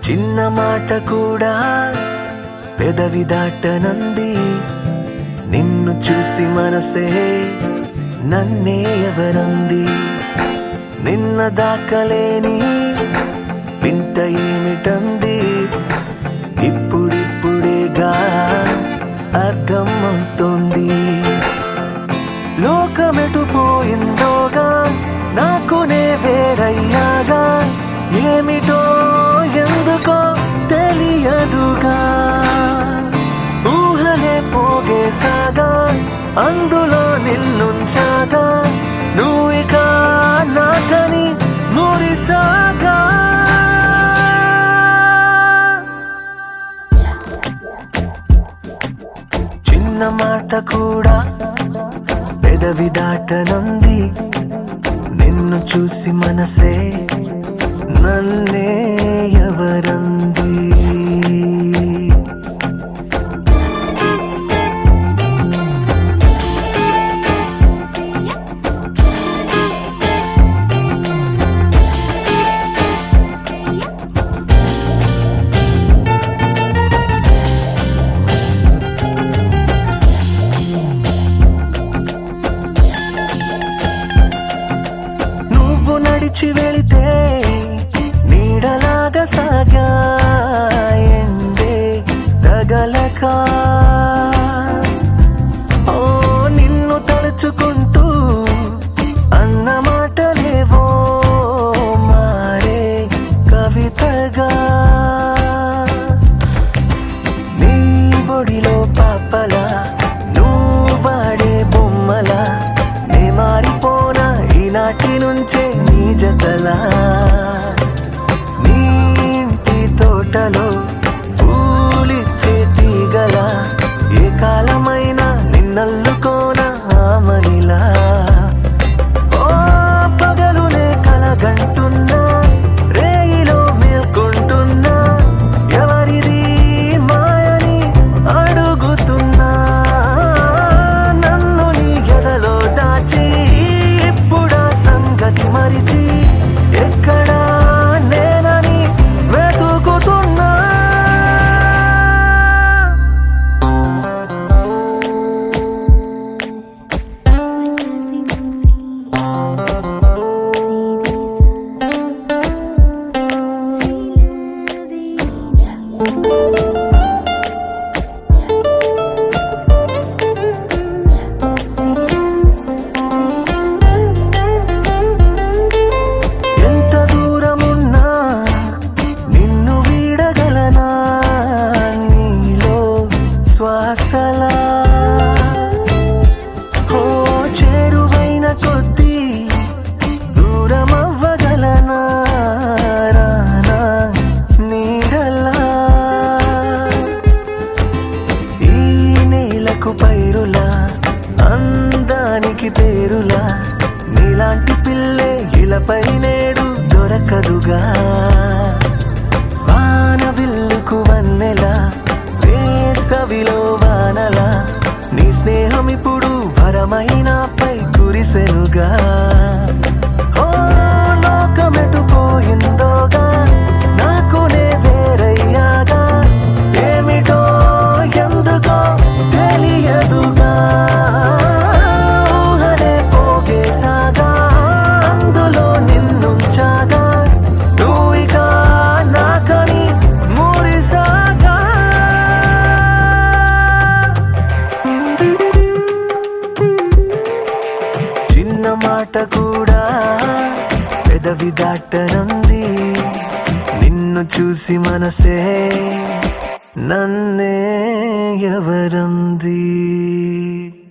చిన్న మాట కూడా పెదవి దాటనంది నిన్ను చూసి మనసే నన్నే ఎవరంది నిన్న దాకలేని వింత ఏమిటంది ఇప్పుడిప్పుడేగా అర్థం అవుతోంది లోకమెటు పోయిందోగా నాకునే వేరయ్యాగా ఏమిటో ఎందుకో తెలియదుగా ఊహలే పోగేసాగా అందులో నిన్నుంచాగా నువ్వు ఇక నాకని మురిసాగా చిన్న మాట కూడా పెదవి దాటనుంది నిన్ను చూసి మనసే నన్నే ఎవరంది నువ్వు నడిచి వెళితే నీడలాగా సాగా ఎండే తగలక ఓ నిన్ను తలుచుకుంటూ అన్న మాటలేవో మారే కవితగా నీ బొడిలో పాపలా నువ్వు వాడే బొమ్మలా నే మారిపోనా ఈనాటి నుంచే నీ జతలా నీ ఇంటి తోటలో పూలిచ్చే తీగల ఏ కాలమైనా నిన్నల్లుకోన ఆమనిలా ఓ పగలునే కలగంటున్నా రేయిలో మేల్కొంటున్నా ఎవరిది మాయని అడుగుతున్నా నన్ను నీ ఎడలో దాచి ఇప్పుడా సంగతి మరిచి ఎక్కడా నేనని వెతుకుతున్నా ఎంత దూరమున్నా నిన్ను వీడగలనా నీలో శ్వాసలా ఓ చేరువైన కొద్దీ దూరమవ్వగలనా రానా నీడలా ఈ నేలకు పైరులా అందానికి పేరులా నీలాంటి పిల్లే ఇలపై నేడు దొరకదుగా వాన విల్లుకు వన్నెలా వేసవిలో వానలా నీ స్నేహం ఇప్పుడు వరమైనాపై కురిసెనుగా ఓ లోకమెటు పోయిందోగా నాకునే వేరయ్యాగా ఏమిటో ఎందుకో తెలియదుగా ఊహలే పోగేసాగా అందులో నిన్నుంచాగా నువ్వు ఇక నాకని మురిసాగా చిన్న మాట కూడా పెదవి దాటనుంది నిన్ను చూసి మనసే నన్నే ఎవరంది